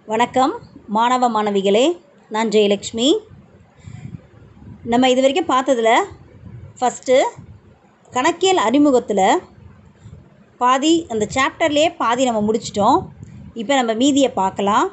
வணக்கம் மாணவ மாணவிகளே நான் ஜெயலக்ஷ்மி நம்ம இது வரைக்கும் பார்த்ததுல ஃபஸ்ட்டு கணக்கியல் அறிமுகத்தில் பாதி அந்த சாப்டர்லேயே பாதி நம்ம முடிச்சிட்டோம் இப்போ நம்ம மீதியை பார்க்கலாம்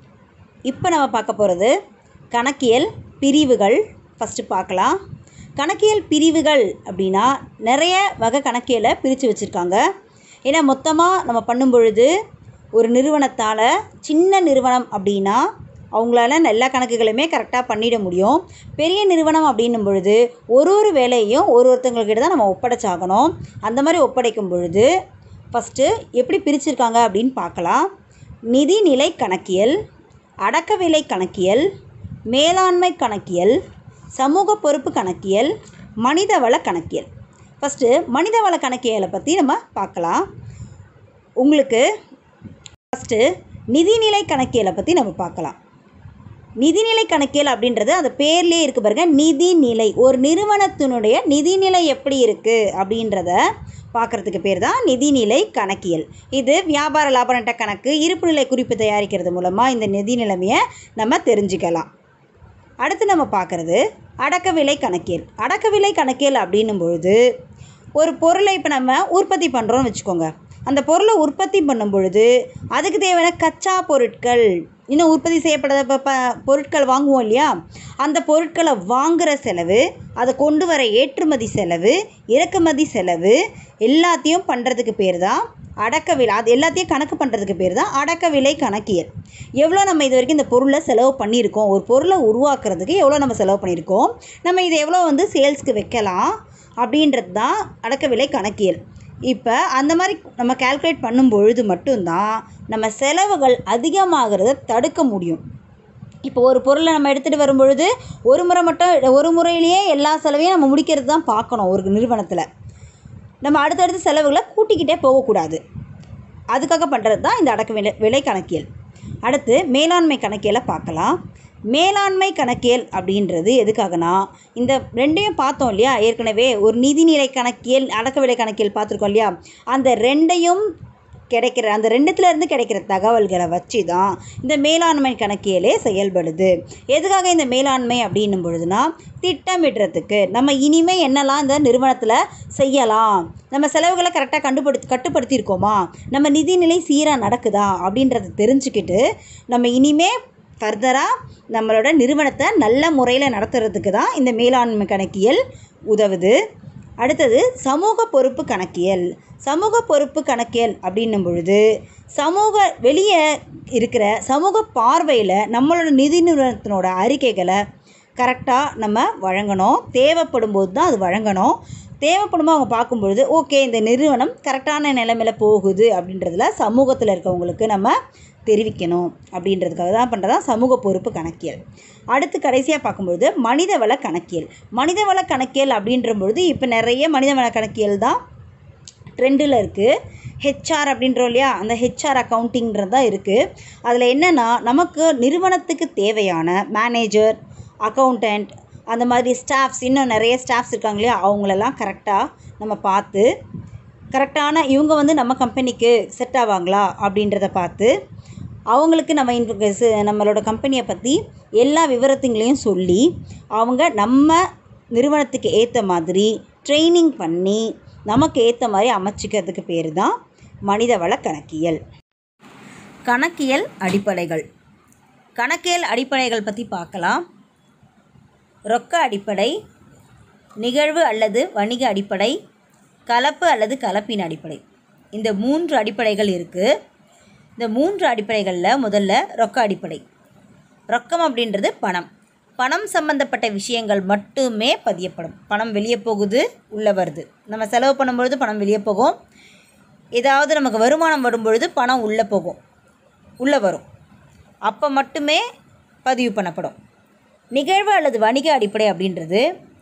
இப்போ நம்ம பார்க்க போகிறது கணக்கியல் பிரிவுகள் ஃபஸ்ட்டு பார்க்கலாம் கணக்கியல் பிரிவுகள் அப்படின்னா நிறைய வகை கணக்கியலை பிரித்து வச்சுருக்காங்க ஏன்னா மொத்தமாக நம்ம பண்ணும் பொழுது ஒரு நிறுவனத்தால் சின்ன நிறுவனம் அப்படின்னா அவங்களால எல்லா கணக்குகளுமே கரெக்டாக பண்ணிட முடியும் பெரிய நிறுவனம் அப்படின்னும் பொழுது ஒரு ஒரு வேலையும் ஒரு ஒருத்தங்கக்கிட்ட தான் நம்ம ஒப்படைச்சாகணும் அந்த மாதிரி ஒப்படைக்கும் பொழுது ஃபஸ்ட்டு எப்படி பிரிச்சிருக்காங்க அப்படின்னு பார்க்கலாம் நிதிநிலை கணக்கியல் அடக்கவிலை கணக்கியல் மேலாண்மை கணக்கியல் சமூக பொறுப்பு கணக்கியல் மனிதவள கணக்கியல் ஃபஸ்ட்டு மனிதவள கணக்கியலை பற்றி நம்ம பார்க்கலாம் உங்களுக்கு ஃபஸ்ட்டு நிதிநிலை கணக்கியலை பற்றி நம்ம பார்க்கலாம் நிதிநிலை கணக்கியல் அப்படின்றது அந்த பேர்லேயே இருக்குது பாருங்க நிதிநிலை ஒரு நிறுவனத்தினுடைய நிதிநிலை எப்படி இருக்குது அப்படின்றத பார்க்குறதுக்கு பேர் தான் நிதிநிலை கணக்கியல் இது வியாபார லாப நட்ட கணக்கு இருப்புநிலை குறிப்பு தயாரிக்கிறது மூலமாக இந்த நிதி நிலைமையை நம்ம தெரிஞ்சுக்கலாம் அடுத்து நம்ம பார்க்குறது அடக்கவிலை கணக்கியல் அடக்கவிலை கணக்கியல் அப்படின்னும் பொழுது ஒரு பொருளை இப்போ நம்ம உற்பத்தி பண்ணுறோன்னு வச்சுக்கோங்க அந்த பொருளை உற்பத்தி பண்ணும் பொழுது அதுக்கு தேவையான கச்சா பொருட்கள் இன்னும் உற்பத்தி செய்யப்படாத ப ப பொருட்கள் வாங்குவோம் இல்லையா அந்த பொருட்களை வாங்குகிற செலவு அதை கொண்டு வர ஏற்றுமதி செலவு இறக்குமதி செலவு எல்லாத்தையும் பண்ணுறதுக்கு பேர் தான் அடக்க விலை அது எல்லாத்தையும் கணக்கு பண்ணுறதுக்கு பேர் தான் அடக்க விலை கணக்கியல் எவ்வளோ நம்ம இது வரைக்கும் இந்த பொருளை செலவு பண்ணியிருக்கோம் ஒரு பொருளை உருவாக்குறதுக்கு எவ்வளோ நம்ம செலவு பண்ணியிருக்கோம் நம்ம இதை எவ்வளோ வந்து சேல்ஸ்க்கு வைக்கலாம் அப்படின்றது தான் அடக்க விலை கணக்கியல் இப்போ அந்த மாதிரி நம்ம கால்குலேட் பண்ணும் பொழுது மட்டும்தான் நம்ம செலவுகள் அதிகமாகிறத தடுக்க முடியும் இப்போ ஒரு பொருளை நம்ம எடுத்துகிட்டு வரும் பொழுது ஒரு முறை மட்டும் ஒரு முறையிலேயே எல்லா செலவையும் நம்ம முடிக்கிறது தான் பார்க்கணும் ஒரு நிறுவனத்தில் நம்ம அடுத்தடுத்த செலவுகளை கூட்டிக்கிட்டே போகக்கூடாது அதுக்காக பண்ணுறது தான் இந்த அடக்க விலை விலை கணக்கியல் அடுத்து மேலாண்மை கணக்கியலை பார்க்கலாம் மேலாண்மை கணக்கியல் அப்படின்றது எதுக்காகனா இந்த ரெண்டையும் பார்த்தோம் இல்லையா ஏற்கனவே ஒரு நிதிநிலை கணக்கியல் அடக்க விலை கணக்கியல் பார்த்துருக்கோம் இல்லையா அந்த ரெண்டையும் கிடைக்கிற அந்த ரெண்டுத்துலேருந்து கிடைக்கிற தகவல்களை வச்சு தான் இந்த மேலாண்மை கணக்கியலே செயல்படுது எதுக்காக இந்த மேலாண்மை அப்படின்னும் பொழுதுனா திட்டமிடுறதுக்கு நம்ம இனிமேல் என்னெல்லாம் இந்த நிறுவனத்தில் செய்யலாம் நம்ம செலவுகளை கரெக்டாக கண்டுபடுத்தி கட்டுப்படுத்தியிருக்கோமா நம்ம நிதிநிலை சீராக நடக்குதா அப்படின்றத தெரிஞ்சுக்கிட்டு நம்ம இனிமே ஃபர்தராக நம்மளோட நிறுவனத்தை நல்ல முறையில் நடத்துறதுக்கு தான் இந்த மேலாண்மை கணக்கியல் உதவுது அடுத்தது சமூக பொறுப்பு கணக்கியல் சமூக பொறுப்பு கணக்கியல் அப்படின்னும் பொழுது சமூக வெளியே இருக்கிற சமூக பார்வையில் நம்மளோட நிதி நிறுவனத்தினோட அறிக்கைகளை கரெக்டாக நம்ம வழங்கணும் தேவைப்படும் போது தான் அது வழங்கணும் தேவைப்படுமோ அவங்க பார்க்கும்பொழுது ஓகே இந்த நிறுவனம் கரெக்டான நிலைமையில் போகுது அப்படின்றதுல சமூகத்தில் இருக்கவங்களுக்கு நம்ம தெரிவிக்கணும் அப்படின்றதுக்காக தான் பண்ணுறதா சமூக பொறுப்பு கணக்கியல் அடுத்து கடைசியாக பார்க்கும்பொழுது மனிதவள கணக்கியல் மனிதவள கணக்கியல் அப்படின்ற பொழுது இப்போ நிறைய மனிதவள கணக்கியல் தான் ட்ரெண்டில் இருக்குது ஹெச்ஆர் அப்படின்றோம் இல்லையா அந்த ஹெச்ஆர் அக்கௌண்டிங்கிறது தான் இருக்குது அதில் என்னென்னா நமக்கு நிறுவனத்துக்கு தேவையான மேனேஜர் அக்கௌண்டண்ட் அந்த மாதிரி ஸ்டாஃப்ஸ் இன்னும் நிறைய ஸ்டாஃப்ஸ் இருக்காங்க இல்லையா அவங்களெல்லாம் கரெக்டாக நம்ம பார்த்து கரெக்டான இவங்க வந்து நம்ம கம்பெனிக்கு செட் ஆவாங்களா அப்படின்றத பார்த்து அவங்களுக்கு நம்ம இன்ஃபு நம்மளோட கம்பெனியை பற்றி எல்லா விவரத்துங்களையும் சொல்லி அவங்க நம்ம நிறுவனத்துக்கு ஏற்ற மாதிரி ட்ரைனிங் பண்ணி நமக்கு ஏற்ற மாதிரி அமைச்சிக்கிறதுக்கு பேர் தான் மனிதவள கணக்கியல் கணக்கியல் அடிப்படைகள் கணக்கியல் அடிப்படைகள் பற்றி பார்க்கலாம் ரொக்க அடிப்படை நிகழ்வு அல்லது வணிக அடிப்படை கலப்பு அல்லது கலப்பின் அடிப்படை இந்த மூன்று அடிப்படைகள் இருக்குது இந்த மூன்று அடிப்படைகளில் முதல்ல ரொக்க அடிப்படை ரொக்கம் அப்படின்றது பணம் பணம் சம்மந்தப்பட்ட விஷயங்கள் மட்டுமே பதியப்படும் பணம் வெளியே போகுது உள்ளே வருது நம்ம செலவு பண்ணும்பொழுது பணம் வெளியே போகும் ஏதாவது நமக்கு வருமானம் வரும்பொழுது பணம் உள்ளே போகும் உள்ளே வரும் அப்போ மட்டுமே பதிவு பண்ணப்படும் நிகழ்வு அல்லது வணிக அடிப்படை அப்படின்றது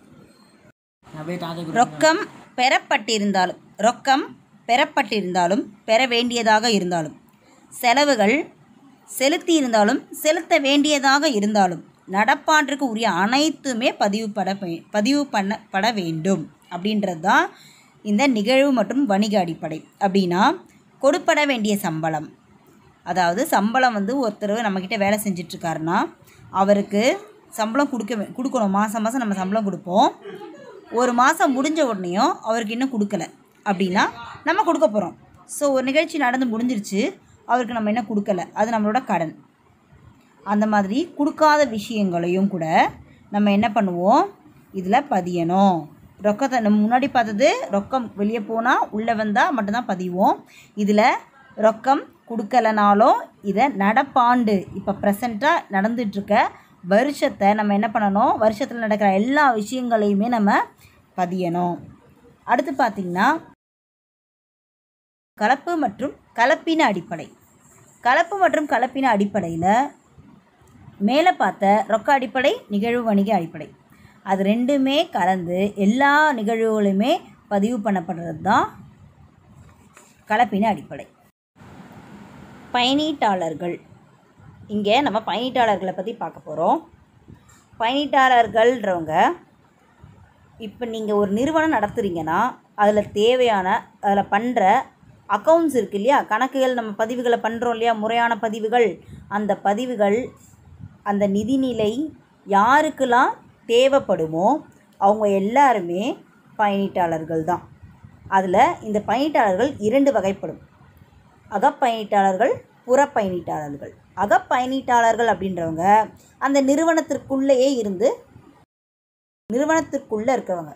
ரொக்கம் பெறப்பட்டிருந்தாலும் ரொக்கம் பெறப்பட்டிருந்தாலும் பெற வேண்டியதாக இருந்தாலும் செலவுகள் செலுத்தியிருந்தாலும் செலுத்த வேண்டியதாக இருந்தாலும் நடப்பாண்டிற்கு உரிய அனைத்துமே பதிவு பட பதிவு பண்ணப்பட வேண்டும் அப்படின்றது தான் இந்த நிகழ்வு மற்றும் வணிக அடிப்படை அப்படின்னா கொடுப்பட வேண்டிய சம்பளம் அதாவது சம்பளம் வந்து ஒருத்தர் நம்மக்கிட்ட வேலை செஞ்சிட்ருக்காருன்னா அவருக்கு சம்பளம் கொடுக்க வே- கொடுக்கணும் மாதம் மாதம் நம்ம சம்பளம் கொடுப்போம் ஒரு மாதம் முடிஞ்ச உடனேயும் அவருக்கு இன்னும் கொடுக்கல அப்படின்னா நம்ம கொடுக்க போகிறோம் ஸோ ஒரு நிகழ்ச்சி நடந்து முடிஞ்சிருச்சு அவருக்கு நம்ம என்ன கொடுக்கல அது நம்மளோட கடன் அந்த மாதிரி கொடுக்காத விஷயங்களையும் கூட நம்ம என்ன பண்ணுவோம் இதில் பதியணும் ரொக்கத்தை நம்ம முன்னாடி பார்த்தது ரொக்கம் வெளியே போனால் உள்ளே வந்தால் மட்டும்தான் பதிவோம் இதில் ரொக்கம் கொடுக்கலனாலும் இதை நடப்பாண்டு இப்போ ப்ரெசண்ட்டாக நடந்துகிட்ருக்க வருஷத்தை நம்ம என்ன பண்ணணும் வருஷத்தில் நடக்கிற எல்லா விஷயங்களையுமே நம்ம பதியணும் அடுத்து பார்த்திங்கன்னா கலப்பு மற்றும் கலப்பின அடிப்படை கலப்பு மற்றும் கலப்பின அடிப்படையில் மேலே பார்த்த ரொக்க அடிப்படை நிகழ்வு வணிக அடிப்படை அது ரெண்டுமே கலந்து எல்லா நிகழ்வுகளுமே பதிவு பண்ணப்படுறது தான் கலப்பின அடிப்படை பயனீட்டாளர்கள் இங்கே நம்ம பயனீட்டாளர்களை பற்றி பார்க்க போகிறோம் பயனீட்டாளர்கள்ன்றவங்க இப்போ நீங்கள் ஒரு நிறுவனம் நடத்துகிறீங்கன்னா அதில் தேவையான அதில் பண்ணுற அக்கௌண்ட்ஸ் இருக்கு இல்லையா கணக்குகள் நம்ம பதிவுகளை பண்ணுறோம் இல்லையா முறையான பதிவுகள் அந்த பதிவுகள் அந்த நிதிநிலை யாருக்கெல்லாம் தேவைப்படுமோ அவங்க எல்லாருமே பயனீட்டாளர்கள் தான் அதில் இந்த பயனீட்டாளர்கள் இரண்டு வகைப்படும் அகப்பயனீட்டாளர்கள் புறப்பயனீட்டாளர்கள் அகப்பயனீட்டாளர்கள் அப்படின்றவங்க அந்த நிறுவனத்திற்குள்ளேயே இருந்து நிறுவனத்திற்குள்ளே இருக்கிறவங்க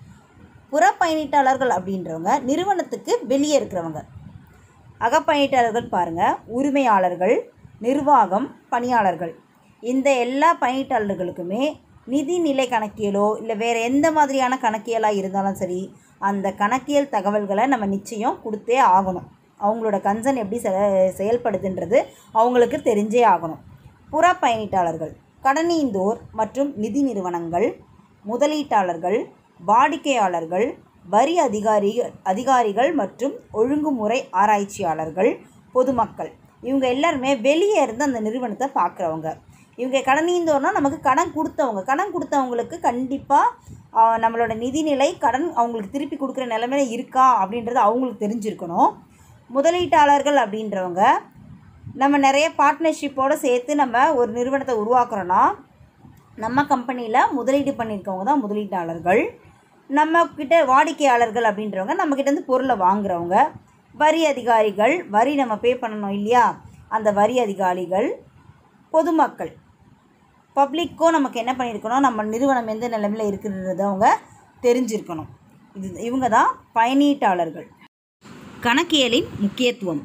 புறப்பயனீட்டாளர்கள் அப்படின்றவங்க நிறுவனத்துக்கு வெளியே இருக்கிறவங்க அகப்பயனீட்டாளர்கள் பாருங்கள் உரிமையாளர்கள் நிர்வாகம் பணியாளர்கள் இந்த எல்லா பயனீட்டாளர்களுக்குமே நிதிநிலை கணக்கியலோ இல்லை வேறு எந்த மாதிரியான கணக்கியலாக இருந்தாலும் சரி அந்த கணக்கியல் தகவல்களை நம்ம நிச்சயம் கொடுத்தே ஆகணும் அவங்களோட கன்சர்ன் எப்படி செ செயல்படுதுன்றது அவங்களுக்கு தெரிஞ்சே ஆகணும் புற பயனீட்டாளர்கள் கடனீந்தோர் மற்றும் நிதி நிறுவனங்கள் முதலீட்டாளர்கள் வாடிக்கையாளர்கள் வரி அதிகாரி அதிகாரிகள் மற்றும் ஒழுங்குமுறை ஆராய்ச்சியாளர்கள் பொதுமக்கள் இவங்க எல்லாருமே வெளியே இருந்து அந்த நிறுவனத்தை பார்க்குறவங்க இவங்க கடனீந்தோர்னால் நமக்கு கடன் கொடுத்தவங்க கடன் கொடுத்தவங்களுக்கு கண்டிப்பாக நம்மளோட நிதிநிலை கடன் அவங்களுக்கு திருப்பி கொடுக்குற நிலமையில இருக்கா அப்படின்றது அவங்களுக்கு தெரிஞ்சிருக்கணும் முதலீட்டாளர்கள் அப்படின்றவங்க நம்ம நிறைய பார்ட்னர்ஷிப்போடு சேர்த்து நம்ம ஒரு நிறுவனத்தை உருவாக்குறோன்னா நம்ம கம்பெனியில் முதலீடு பண்ணியிருக்கவங்க தான் முதலீட்டாளர்கள் நம்ம கிட்ட வாடிக்கையாளர்கள் அப்படின்றவங்க நம்மக்கிட்டேருந்து பொருளை வாங்குறவங்க வரி அதிகாரிகள் வரி நம்ம பே பண்ணணும் இல்லையா அந்த வரி அதிகாரிகள் பொதுமக்கள் பப்ளிக்கும் நமக்கு என்ன பண்ணியிருக்கணும் நம்ம நிறுவனம் எந்த நிலைமையில் இருக்குன்றது அவங்க தெரிஞ்சிருக்கணும் இது இவங்க தான் பயனீட்டாளர்கள் கணக்கியலின் முக்கியத்துவம்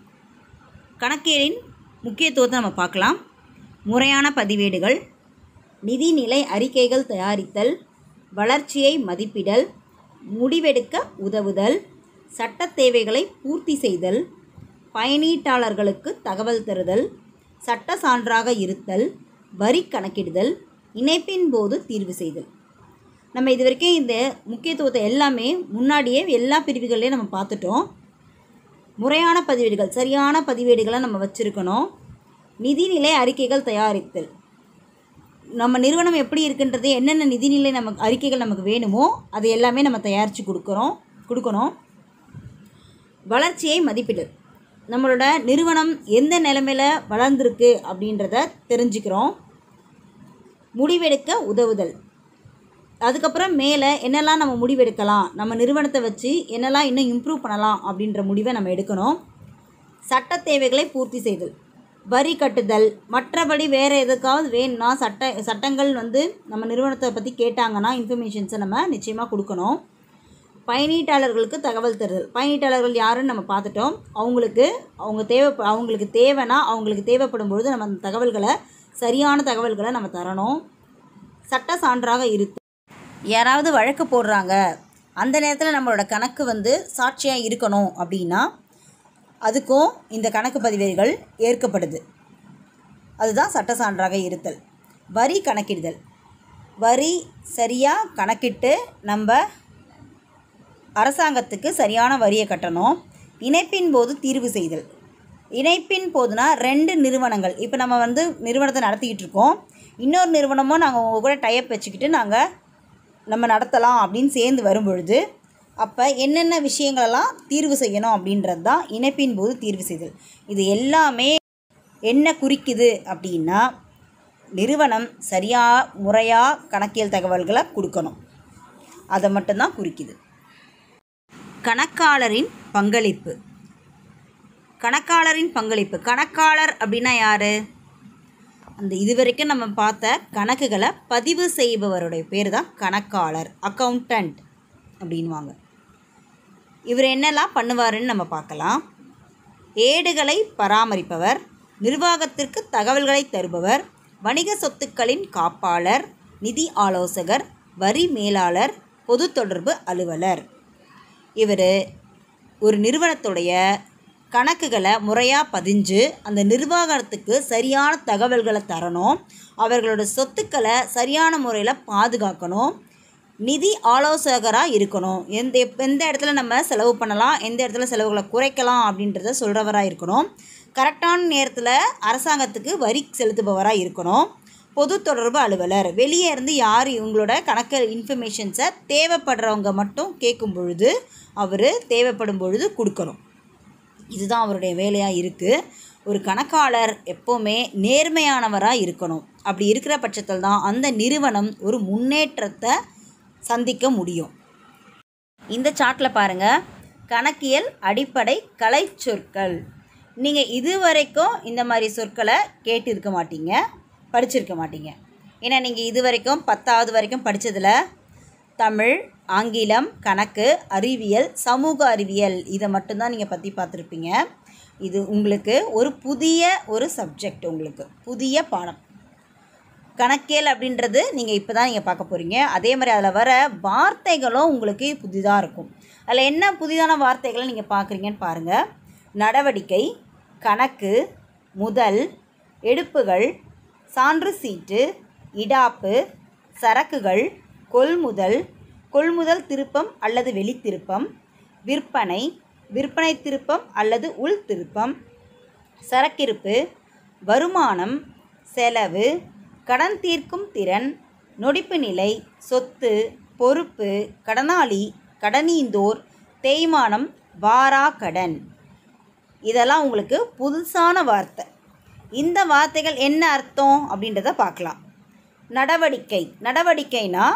கணக்கியலின் முக்கியத்துவத்தை நம்ம பார்க்கலாம் முறையான பதிவேடுகள் நிதிநிலை அறிக்கைகள் தயாரித்தல் வளர்ச்சியை மதிப்பிடல் முடிவெடுக்க உதவுதல் சட்டத் தேவைகளை பூர்த்தி செய்தல் பயனீட்டாளர்களுக்கு தகவல் தருதல் சட்ட சான்றாக இருத்தல் வரி கணக்கிடுதல் இணைப்பின் போது தீர்வு செய்தல் நம்ம இது வரைக்கும் இந்த முக்கியத்துவத்தை எல்லாமே முன்னாடியே எல்லா பிரிவுகள்லையும் நம்ம பார்த்துட்டோம் முறையான பதிவேடுகள் சரியான பதிவேடுகளை நம்ம வச்சுருக்கணும் நிதிநிலை அறிக்கைகள் தயாரித்தல் நம்ம நிறுவனம் எப்படி இருக்குன்றது என்னென்ன நிதிநிலை நமக்கு அறிக்கைகள் நமக்கு வேணுமோ அது எல்லாமே நம்ம தயாரித்து கொடுக்குறோம் கொடுக்கணும் வளர்ச்சியை மதிப்பிடல் நம்மளோட நிறுவனம் எந்த நிலைமையில் வளர்ந்துருக்கு அப்படின்றத தெரிஞ்சுக்கிறோம் முடிவெடுக்க உதவுதல் அதுக்கப்புறம் மேலே என்னெல்லாம் நம்ம முடிவெடுக்கலாம் நம்ம நிறுவனத்தை வச்சு என்னெல்லாம் இன்னும் இம்ப்ரூவ் பண்ணலாம் அப்படின்ற முடிவை நம்ம எடுக்கணும் சட்ட தேவைகளை பூர்த்தி செய்தல் வரி கட்டுதல் மற்றபடி வேறு எதுக்காவது வேணும்னா சட்ட சட்டங்கள் வந்து நம்ம நிறுவனத்தை பற்றி கேட்டாங்கன்னா இன்ஃபர்மேஷன்ஸை நம்ம நிச்சயமாக கொடுக்கணும் பயனீட்டாளர்களுக்கு தகவல் தருதல் பயனீட்டாளர்கள் யாருன்னு நம்ம பார்த்துட்டோம் அவங்களுக்கு அவங்க தேவை அவங்களுக்கு தேவைன்னா அவங்களுக்கு தேவைப்படும் பொழுது நம்ம அந்த தகவல்களை சரியான தகவல்களை நம்ம தரணும் சட்ட சான்றாக இருத்து யாராவது வழக்கு போடுறாங்க அந்த நேரத்தில் நம்மளோட கணக்கு வந்து சாட்சியாக இருக்கணும் அப்படின்னா அதுக்கும் இந்த கணக்கு பதிவேடுகள் ஏற்கப்படுது அதுதான் சட்ட சான்றாக இருத்தல் வரி கணக்கிடுதல் வரி சரியாக கணக்கிட்டு நம்ம அரசாங்கத்துக்கு சரியான வரியை கட்டணும் இணைப்பின் போது தீர்வு செய்தல் இணைப்பின் போதுனா ரெண்டு நிறுவனங்கள் இப்போ நம்ம வந்து நிறுவனத்தை நடத்திக்கிட்டு இருக்கோம் இன்னொரு நிறுவனமும் நாங்கள் உங்கள் கூட டைப் வச்சுக்கிட்டு நாங்கள் நம்ம நடத்தலாம் அப்படின்னு சேர்ந்து வரும் பொழுது அப்போ என்னென்ன விஷயங்களெல்லாம் தீர்வு செய்யணும் அப்படின்றது தான் இணைப்பின் போது தீர்வு செய்தல் இது எல்லாமே என்ன குறிக்குது அப்படின்னா நிறுவனம் சரியாக முறையாக கணக்கியல் தகவல்களை கொடுக்கணும் அதை மட்டும்தான் குறிக்குது கணக்காளரின் பங்களிப்பு கணக்காளரின் பங்களிப்பு கணக்காளர் அப்படின்னா யார் அந்த இதுவரைக்கும் நம்ம பார்த்த கணக்குகளை பதிவு செய்பவருடைய பேர் தான் கணக்காளர் அக்கௌண்டண்ட் அப்படின்வாங்க இவர் என்னெல்லாம் பண்ணுவாருன்னு நம்ம பார்க்கலாம் ஏடுகளை பராமரிப்பவர் நிர்வாகத்திற்கு தகவல்களை தருபவர் வணிக சொத்துக்களின் காப்பாளர் நிதி ஆலோசகர் வரி மேலாளர் பொது தொடர்பு அலுவலர் இவர் ஒரு நிறுவனத்துடைய கணக்குகளை முறையாக பதிஞ்சு அந்த நிர்வாகத்துக்கு சரியான தகவல்களை தரணும் அவர்களோட சொத்துக்களை சரியான முறையில் பாதுகாக்கணும் நிதி ஆலோசகராக இருக்கணும் எந்த எந்த இடத்துல நம்ம செலவு பண்ணலாம் எந்த இடத்துல செலவுகளை குறைக்கலாம் அப்படின்றத சொல்கிறவராக இருக்கணும் கரெக்டான நேரத்தில் அரசாங்கத்துக்கு வரி செலுத்துபவராக இருக்கணும் பொது தொடர்பு அலுவலர் வெளியே இருந்து யார் இவங்களோட கணக்கு இன்ஃபர்மேஷன்ஸை தேவைப்படுறவங்க மட்டும் கேட்கும் பொழுது அவர் தேவைப்படும் பொழுது கொடுக்கணும் இதுதான் அவருடைய வேலையாக இருக்குது ஒரு கணக்காளர் எப்போவுமே நேர்மையானவராக இருக்கணும் அப்படி இருக்கிற பட்சத்தில் தான் அந்த நிறுவனம் ஒரு முன்னேற்றத்தை சந்திக்க முடியும் இந்த சார்ட்டில் பாருங்கள் கணக்கியல் அடிப்படை கலை சொற்கள் நீங்கள் இதுவரைக்கும் இந்த மாதிரி சொற்களை கேட்டிருக்க மாட்டீங்க படிச்சிருக்க மாட்டீங்க ஏன்னா நீங்கள் இது வரைக்கும் பத்தாவது வரைக்கும் படித்ததில் தமிழ் ஆங்கிலம் கணக்கு அறிவியல் சமூக அறிவியல் இதை மட்டும்தான் நீங்கள் பற்றி பார்த்துருப்பீங்க இது உங்களுக்கு ஒரு புதிய ஒரு சப்ஜெக்ட் உங்களுக்கு புதிய பாடம் கணக்கியல் அப்படின்றது நீங்கள் இப்போ தான் நீங்கள் பார்க்க போகிறீங்க அதே மாதிரி அதில் வர வார்த்தைகளும் உங்களுக்கு புதிதாக இருக்கும் அதில் என்ன புதிதான வார்த்தைகளை நீங்கள் பார்க்குறீங்கன்னு பாருங்கள் நடவடிக்கை கணக்கு முதல் எடுப்புகள் சான்று சீட்டு இடாப்பு சரக்குகள் கொள்முதல் கொள்முதல் திருப்பம் அல்லது வெளித்திருப்பம் விற்பனை விற்பனை திருப்பம் அல்லது உள் திருப்பம் சரக்கிருப்பு வருமானம் செலவு கடன் தீர்க்கும் திறன் நொடிப்பு நிலை சொத்து பொறுப்பு கடனாளி கடனீந்தோர் தேய்மானம் வாரா கடன் இதெல்லாம் உங்களுக்கு புதுசான வார்த்தை இந்த வார்த்தைகள் என்ன அர்த்தம் அப்படின்றத பார்க்கலாம் நடவடிக்கை நடவடிக்கைனா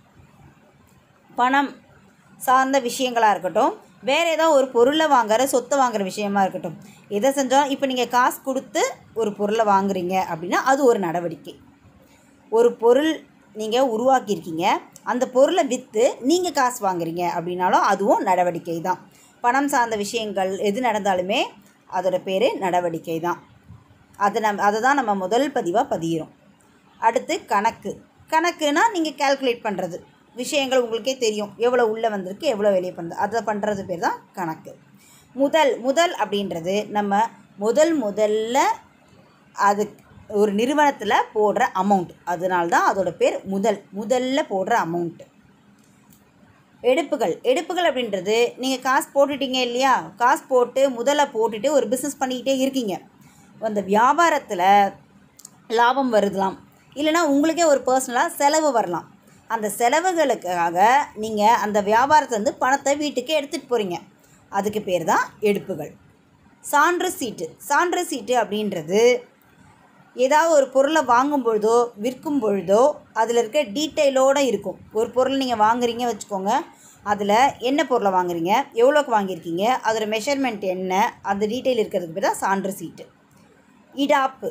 பணம் சார்ந்த விஷயங்களாக இருக்கட்டும் வேறு ஏதோ ஒரு பொருளை வாங்குற சொத்தை வாங்குற விஷயமா இருக்கட்டும் எதை செஞ்சாலும் இப்போ நீங்கள் காசு கொடுத்து ஒரு பொருளை வாங்குறீங்க அப்படின்னா அது ஒரு நடவடிக்கை ஒரு பொருள் நீங்கள் உருவாக்கியிருக்கீங்க அந்த பொருளை விற்று நீங்கள் காசு வாங்குறீங்க அப்படின்னாலும் அதுவும் நடவடிக்கை தான் பணம் சார்ந்த விஷயங்கள் எது நடந்தாலுமே அதோட பேர் நடவடிக்கை தான் அதை நம் அதை தான் நம்ம முதல் பதிவாக பதிகிறோம் அடுத்து கணக்கு கணக்குனா நீங்கள் கால்குலேட் பண்ணுறது விஷயங்கள் உங்களுக்கே தெரியும் எவ்வளோ உள்ளே வந்திருக்கு எவ்வளோ வெளியே பண்ணுறது அதை பண்ணுறது பேர் தான் கணக்கு முதல் முதல் அப்படின்றது நம்ம முதல் முதல்ல அது ஒரு நிறுவனத்தில் போடுற அமௌண்ட் அதனால தான் அதோட பேர் முதல் முதல்ல போடுற அமௌண்ட்டு எடுப்புகள் எடுப்புகள் அப்படின்றது நீங்கள் காசு போட்டுட்டீங்க இல்லையா காசு போட்டு முதல்ல போட்டுட்டு ஒரு பிஸ்னஸ் பண்ணிக்கிட்டே இருக்கீங்க அந்த வியாபாரத்தில் லாபம் வருதலாம் இல்லைனா உங்களுக்கே ஒரு பர்சனலாக செலவு வரலாம் அந்த செலவுகளுக்காக நீங்கள் அந்த வியாபாரத்துலேருந்து பணத்தை வீட்டுக்கு எடுத்துகிட்டு போகிறீங்க அதுக்கு பேர் தான் எடுப்புகள் சான்று சீட்டு சான்று சீட்டு அப்படின்றது ஏதாவது ஒரு பொருளை வாங்கும் பொழுதோ விற்கும் பொழுதோ அதில் இருக்க டீட்டெயிலோடு இருக்கும் ஒரு பொருள் நீங்கள் வாங்குறீங்க வச்சுக்கோங்க அதில் என்ன பொருளை வாங்குறீங்க எவ்வளோக்கு வாங்கியிருக்கீங்க அதோட மெஷர்மெண்ட் என்ன அந்த டீட்டெயில் இருக்கிறதுக்கு பேர் தான் சான்று சீட்டு இடாப்பு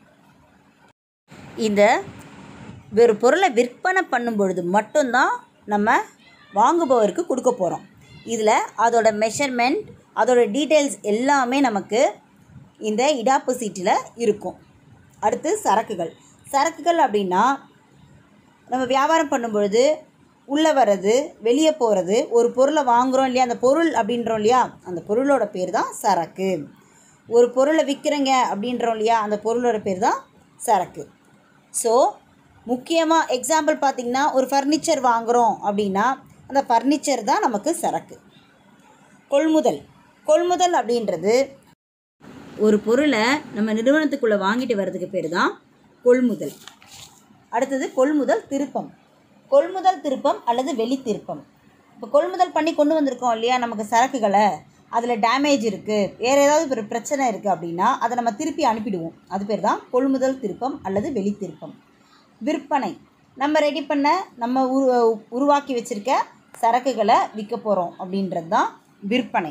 இந்த ஒரு பொருளை விற்பனை பண்ணும் பொழுது மட்டும்தான் நம்ம வாங்குபவருக்கு கொடுக்க போகிறோம் இதில் அதோட மெஷர்மெண்ட் அதோட டீட்டெயில்ஸ் எல்லாமே நமக்கு இந்த இடாப்பு சீட்டில் இருக்கும் அடுத்து சரக்குகள் சரக்குகள் அப்படின்னா நம்ம வியாபாரம் பண்ணும்பொழுது உள்ளே வர்றது வெளியே போகிறது ஒரு பொருளை வாங்குகிறோம் இல்லையா அந்த பொருள் அப்படின்றோம் இல்லையா அந்த பொருளோட பேர் தான் சரக்கு ஒரு பொருளை விற்கிறேங்க அப்படின்றோம் இல்லையா அந்த பொருளோட பேர் தான் சரக்கு ஸோ முக்கியமாக எக்ஸாம்பிள் பார்த்திங்கன்னா ஒரு ஃபர்னிச்சர் வாங்குகிறோம் அப்படின்னா அந்த ஃபர்னிச்சர் தான் நமக்கு சரக்கு கொள்முதல் கொள்முதல் அப்படின்றது ஒரு பொருளை நம்ம நிறுவனத்துக்குள்ளே வாங்கிட்டு வர்றதுக்கு பேர் தான் கொள்முதல் அடுத்தது கொள்முதல் திருப்பம் கொள்முதல் திருப்பம் அல்லது வெளித்திருப்பம் இப்போ கொள்முதல் பண்ணி கொண்டு வந்திருக்கோம் இல்லையா நமக்கு சரக்குகளை அதில் டேமேஜ் இருக்குது வேறு ஏதாவது ஒரு பிரச்சனை இருக்குது அப்படின்னா அதை நம்ம திருப்பி அனுப்பிடுவோம் அது பேர் தான் கொள்முதல் திருப்பம் அல்லது வெளி திருப்பம் விற்பனை நம்ம ரெடி பண்ண நம்ம உரு உருவாக்கி வச்சுருக்க சரக்குகளை விற்க போகிறோம் அப்படின்றது தான் விற்பனை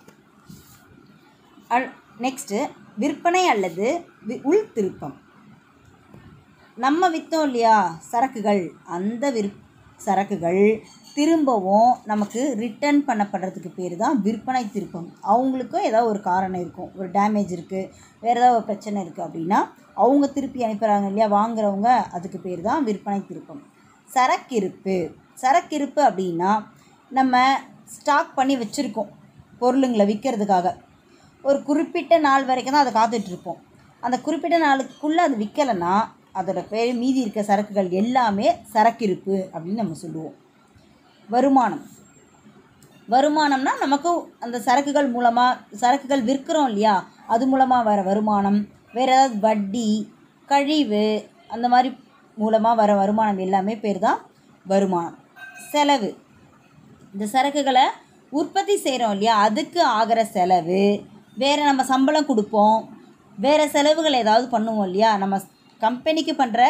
அல் நெக்ஸ்ட்டு விற்பனை அல்லது வி உள் திருப்பம் நம்ம விற்றோம் இல்லையா சரக்குகள் அந்த விற் சரக்குகள் திரும்பவும் நமக்கு ரிட்டர்ன் பண்ணப்படுறதுக்கு பேர் தான் விற்பனை திருப்பம் அவங்களுக்கும் ஏதாவது ஒரு காரணம் இருக்கும் ஒரு டேமேஜ் இருக்குது வேறு ஏதாவது ஒரு பிரச்சனை இருக்குது அப்படின்னா அவங்க திருப்பி அனுப்புகிறாங்க இல்லையா வாங்குறவங்க அதுக்கு பேர் தான் விற்பனை திருப்பம் சரக்கிருப்பு சரக்கிருப்பு அப்படின்னா நம்ம ஸ்டாக் பண்ணி வச்சுருக்கோம் பொருளுங்களை விற்கிறதுக்காக ஒரு குறிப்பிட்ட நாள் வரைக்கும் தான் அதை காத்துட்ருப்போம் அந்த குறிப்பிட்ட நாளுக்குள்ளே அது விற்கலைன்னா அதோட பேர் மீதி இருக்க சரக்குகள் எல்லாமே சரக்கிருப்பு அப்படின்னு நம்ம சொல்லுவோம் வருமானம் வருமானம்னா நமக்கு அந்த சரக்குகள் மூலமாக சரக்குகள் விற்கிறோம் இல்லையா அது மூலமாக வர வருமானம் வேறு ஏதாவது வட்டி கழிவு அந்த மாதிரி மூலமாக வர வருமானம் எல்லாமே பேர் தான் வருமானம் செலவு இந்த சரக்குகளை உற்பத்தி செய்கிறோம் இல்லையா அதுக்கு ஆகிற செலவு வேறு நம்ம சம்பளம் கொடுப்போம் வேறு செலவுகள் ஏதாவது பண்ணுவோம் இல்லையா நம்ம கம்பெனிக்கு பண்ணுற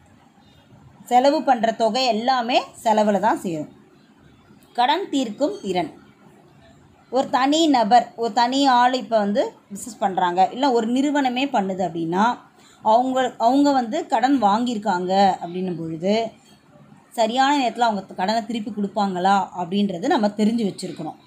செலவு பண்ணுற தொகை எல்லாமே செலவில் தான் சேரும் கடன் தீர்க்கும் திறன் ஒரு தனி நபர் ஒரு தனி ஆள் இப்போ வந்து பிஸ்னஸ் பண்ணுறாங்க இல்லை ஒரு நிறுவனமே பண்ணுது அப்படின்னா அவங்க அவங்க வந்து கடன் வாங்கியிருக்காங்க அப்படின்னும் பொழுது சரியான நேரத்தில் அவங்க கடனை திருப்பி கொடுப்பாங்களா அப்படின்றது நம்ம தெரிஞ்சு வச்சுருக்கணும்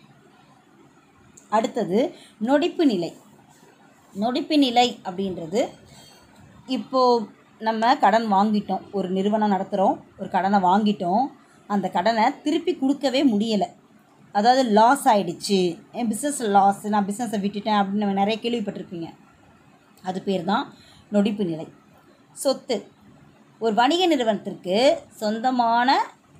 அடுத்தது நொடிப்பு நிலை நொடிப்பு நிலை அப்படின்றது இப்போது நம்ம கடன் வாங்கிட்டோம் ஒரு நிறுவனம் நடத்துகிறோம் ஒரு கடனை வாங்கிட்டோம் அந்த கடனை திருப்பி கொடுக்கவே முடியலை அதாவது லாஸ் ஆகிடுச்சு என் பிஸ்னஸ் லாஸ் நான் பிஸ்னஸை விட்டுட்டேன் அப்படின்னு நம்ம நிறைய கேள்விப்பட்டிருப்பீங்க அது பேர் தான் நொடிப்பு நிலை சொத்து ஒரு வணிக நிறுவனத்திற்கு சொந்தமான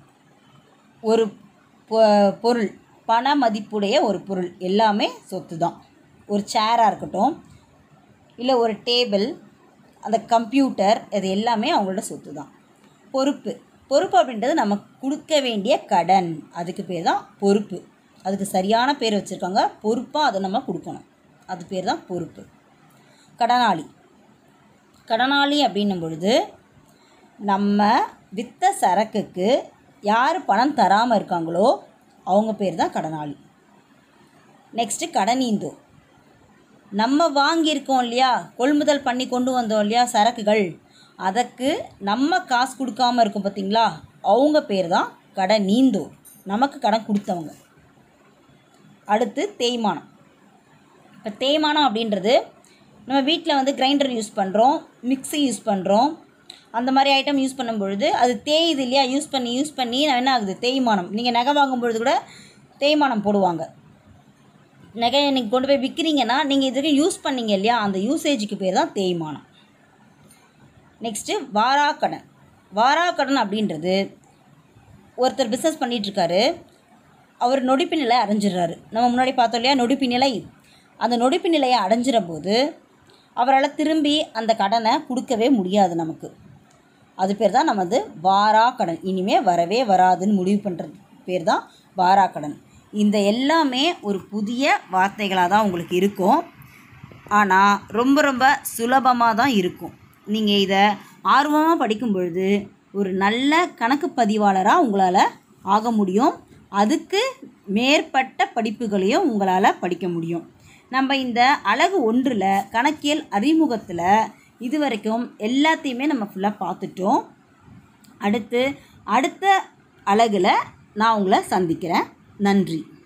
ஒரு பொ- பொருள் பண மதிப்புடைய ஒரு பொருள் எல்லாமே சொத்து தான் ஒரு சேராக இருக்கட்டும் இல்லை ஒரு டேபிள் அந்த கம்ப்யூட்டர் இது எல்லாமே அவங்களோட சொத்து தான் பொறுப்பு பொறுப்பு அப்படின்றது நம்ம கொடுக்க வேண்டிய கடன் அதுக்கு பேர் தான் பொறுப்பு அதுக்கு சரியான பேர் வச்சுருக்காங்க பொறுப்பாக அதை நம்ம கொடுக்கணும் அது பேர் தான் பொறுப்பு கடனாளி கடனாளி அப்படின்னும் பொழுது நம்ம விற்ற சரக்குக்கு யார் பணம் தராமல் இருக்காங்களோ அவங்க பேர் தான் கடனாளி நெக்ஸ்ட்டு கடனீந்தோ நம்ம வாங்கியிருக்கோம் இல்லையா கொள்முதல் பண்ணி கொண்டு வந்தோம் இல்லையா சரக்குகள் அதற்கு நம்ம காசு கொடுக்காம இருக்கும் பார்த்தீங்களா அவங்க பேர் தான் கடன் நீந்தோர் நமக்கு கடன் கொடுத்தவங்க அடுத்து தேய்மானம் இப்போ தேய்மானம் அப்படின்றது நம்ம வீட்டில் வந்து கிரைண்டர் யூஸ் பண்ணுறோம் மிக்ஸி யூஸ் பண்ணுறோம் அந்த மாதிரி ஐட்டம் யூஸ் பண்ணும் பொழுது அது தேயுது இல்லையா யூஸ் பண்ணி யூஸ் பண்ணி என்ன ஆகுது தேய்மானம் நீங்கள் நகை வாங்கும் பொழுது கூட தேய்மானம் போடுவாங்க நகையை நீங்கள் கொண்டு போய் விற்கிறீங்கன்னா நீங்கள் இதுக்கு யூஸ் பண்ணீங்க இல்லையா அந்த யூசேஜுக்கு பேர் தான் தேய்மானம் நெக்ஸ்ட்டு வாராக்கடன் வாராக்கடன் அப்படின்றது ஒருத்தர் பிஸ்னஸ் பண்ணிகிட்ருக்காரு அவர் நொடிப்பு நிலை அடைஞ்சிடுறாரு நம்ம முன்னாடி பார்த்தோம் இல்லையா நொடிப்பு நிலை அந்த நொடிப்பு நிலையை அடைஞ்சிற போது அவரால் திரும்பி அந்த கடனை கொடுக்கவே முடியாது நமக்கு அது பேர் தான் நமது வாரா கடன் இனிமே வரவே வராதுன்னு முடிவு பண்ணுறது பேர் தான் வாரா கடன் இந்த எல்லாமே ஒரு புதிய வார்த்தைகளாக தான் உங்களுக்கு இருக்கும் ஆனால் ரொம்ப ரொம்ப சுலபமாக தான் இருக்கும் நீங்கள் இதை ஆர்வமாக படிக்கும் பொழுது ஒரு நல்ல கணக்கு பதிவாளராக உங்களால் ஆக முடியும் அதுக்கு மேற்பட்ட படிப்புகளையும் உங்களால் படிக்க முடியும் நம்ம இந்த அழகு ஒன்றில் கணக்கியல் அறிமுகத்தில் இது வரைக்கும் எல்லாத்தையுமே நம்ம ஃபுல்லாக பார்த்துட்டோம் அடுத்து அடுத்த அழகில் நான் உங்களை சந்திக்கிறேன் நன்றி